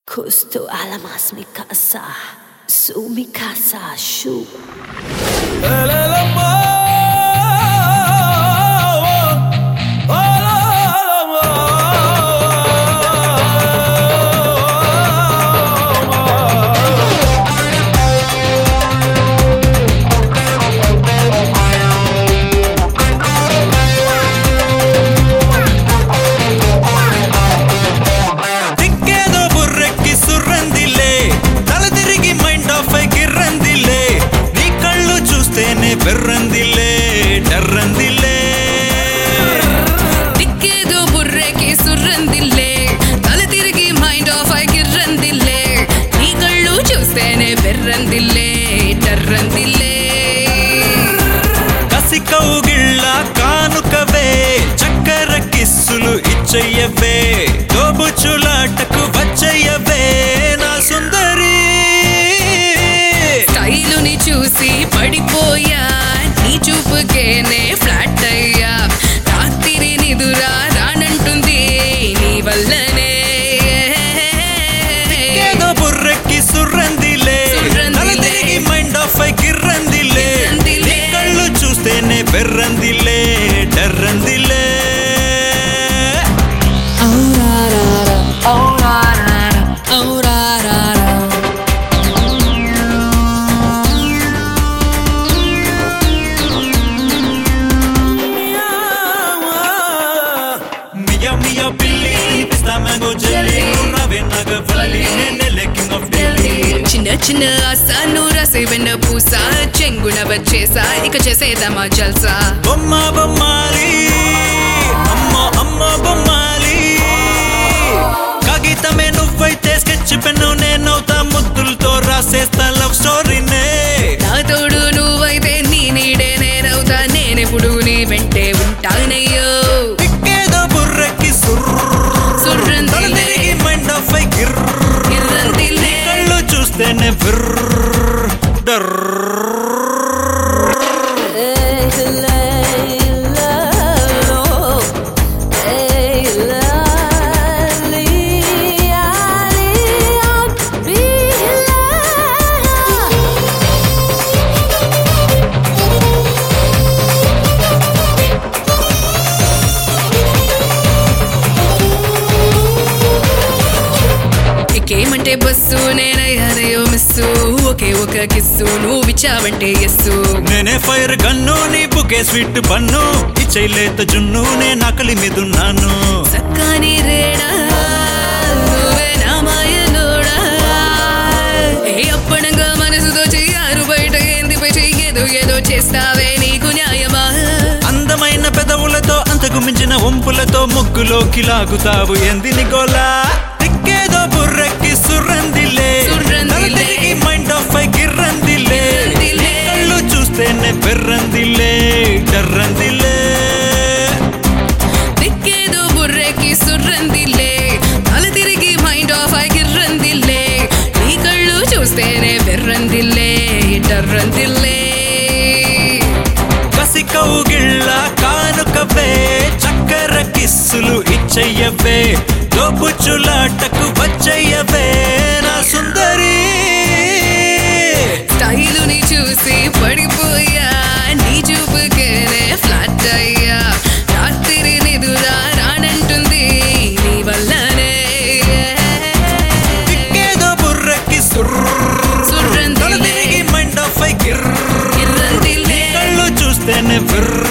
Justo alamas mi casa, su mi casa, shu. తిక్కేదో బుర్రెక్కి సుర్రందిలే తల తిరిగి mind of అయి గిర్రందిలే నీ కళ్ళు చూస్తేనే బెర్రందిలే డర్రందిలే ದಿಕ್ಕೇದು ಬುರ್ರೆಗೆ ಸುರ್ರಂದಿಲ್ಲೇ ತಲೆ ತಿರುಗಿ ಮೈಂಡ್ ಆಫ್ ಆಗಿರ್ರಂದಿಲ್ಲೇ ನೀ ಕళ్ళు చూస్తేనే బెర్రందిల్లే టర్రందిల్లే కసి కౌగిళ్ళ కానుకవే చక్కెర కిస్సులు ఇచ్చయ్యవే దోబుచులాటకు వచ్చయ్యవే నా సుందరి స్టైలుని చూసి పడిపోయా నీ చూపుకేనే ఫ్లాట్ అయ్యా రాత్రి నిదురా రానంటుంది నీ వల్లనే ఏదో బుర్రెక్కి సుర్రందిలే సుర్రందిలే. తల తిరిగి మైండ్ ఆఫ్ అయి గిర్రందిలే గిర్రందిలే. నీ కళ్ళు చూస్తేనే బెర్రందిలే డర్రందిలే ఔరారారా మియా మియా పిల్లి పిస్తా మ్యాంగో జెల్లీ రవే నాగవల్లి నేనే కింగ్ ఆఫ్ ఢిల్లీ చిన్న చిన్న ఆసాను రసే వెన్న పూస చెంగున వచ్చేసా ఇక చేసేదమా జల్సా బొమ్మ బొమ్మాలి అమ్మ అమ్మ బొమ్మాలి కాగితమే నువ్వైతే స్కెచ్ పెన్ను నేనవుతా ముద్దులతో రాసేస్తా లవ్ స్టోరీనే నా తోడు నువ్వైతే నీ నీడే నేనవుతా నేనెప్పుడు నీ వెంటే ఉంటానయ్యో తిక్కేదో బుర్రెక్కి సుర్ర తల సుర్రందిల్లే తిరిగి మైండ్ ఆఫ్ అయి గిర్ర గిర్రందిల్లే కళ్ళు చూస్తేనే విర్ర డర్ర ఎక్కేమంటే బస్సు నేనయ్యానయో మిస్సు ఒకే ఒక కిస్సు నువ్వు ఇచ్చావంటే ఎస్సు నేనే ఫైర్ గన్ను నీ బుకే స్వీట్ బన్ను ఇచ్చైలేత జున్ను నే నకలి మీదున్నాను సక్కాని రేడా నువ్వే నా మాయలోడా ఏ అప్పనంగా మనసుతో చెయ్యారు బయట ఏందిపై చెయ్యేదో ఏదో చేస్తావే నీకు న్యాయమా అందమైన పెదవులతో అంతకు మించిన వంపులతో ముగ్గులోకి లాగుతావు ఎందిని గోలా తిక్కేదో బుర్రెక్కి సుర్రందిలే సుర్రందిలే. తల తిరిగి మైండ్ ఆఫ్ అయి గిర్రందిలే గిర్రందిలే. నీ కళ్ళు చూస్తేనే బెర్రందిలే డర్రందిలే దిక్కేదో బుర్రెకి సుర్రందిల్లే తల తిరిగి మైండ్ ఆఫ్ గిర్రందిల్లే నీ కళ్ళు చూస్తేనే బెర్రందిల్లే డర్రందిల్లే కసి కౌగిళ్ళ కానుకవే చక్కెర కిస్సులు ఇచ్చయ్యవే దోపుచులాటకు వచ్చయ్యవే నా సుందరి స్టైలుని చూసి పడిపోయా నీ చూపుకేనే ఫ్లాట్ అయ్యా రాత్రి నిదురా రానంటుంది నీ వల్లనే తిక్కేదో బుర్రకి సుర్ర తల సుర్రందిల్లే తిరిగి మైండ్ ఆఫ్ అయి గిర్ర గిర్రందిల్లే కళ్ళు చూస్తేనే విర్ర